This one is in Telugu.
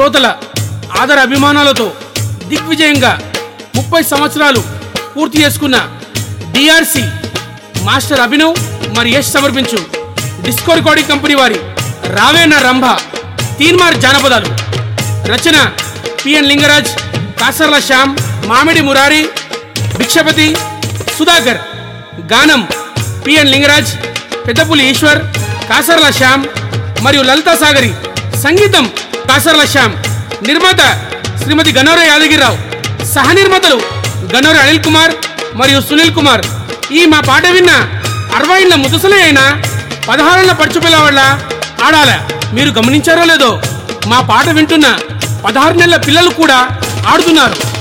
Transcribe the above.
శ్రోతల ఆదర అభిమానాలతో దిగ్విజయంగా ముప్పై సంవత్సరాలు పూర్తి చేసుకున్న డిఆర్సి మాస్టర్ అభినవ్ మరి యశ్ సమర్పించు డిస్కో రికార్డింగ్ కంపెనీ వారి రావేణ రంభ తీన్మార్ జానపదాలు రచన పిఎన్ లింగరాజ్ కాసర్ల శ్యామ్ మామిడి మురారి భిక్షపతి సుధాకర్ గానం పిఎన్ లింగరాజ్ పెద్దపులి ఈశ్వర్ కాసర్ల శ్యామ్ మరియు లలితా సాగరి సంగీతం కాసర్ల శ్యామ్ నిర్మాత శ్రీమతి గన్నోర యాదగిరిరావు సహ నిర్మాతలు గన్నోర అనిల్ కుమార్ మరియు సునీల్ కుమార్ ఈ మా పాట విన్న అరవై ఏళ్ళ ముదుసలే అయినా పదహారేళ్ల పడుచు పిల్లవాళ్ళ ఆడాల మీరు గమనించారో లేదో మా పాట వింటున్న పదహారు నెలల పిల్లలు కూడా ఆడుతున్నారు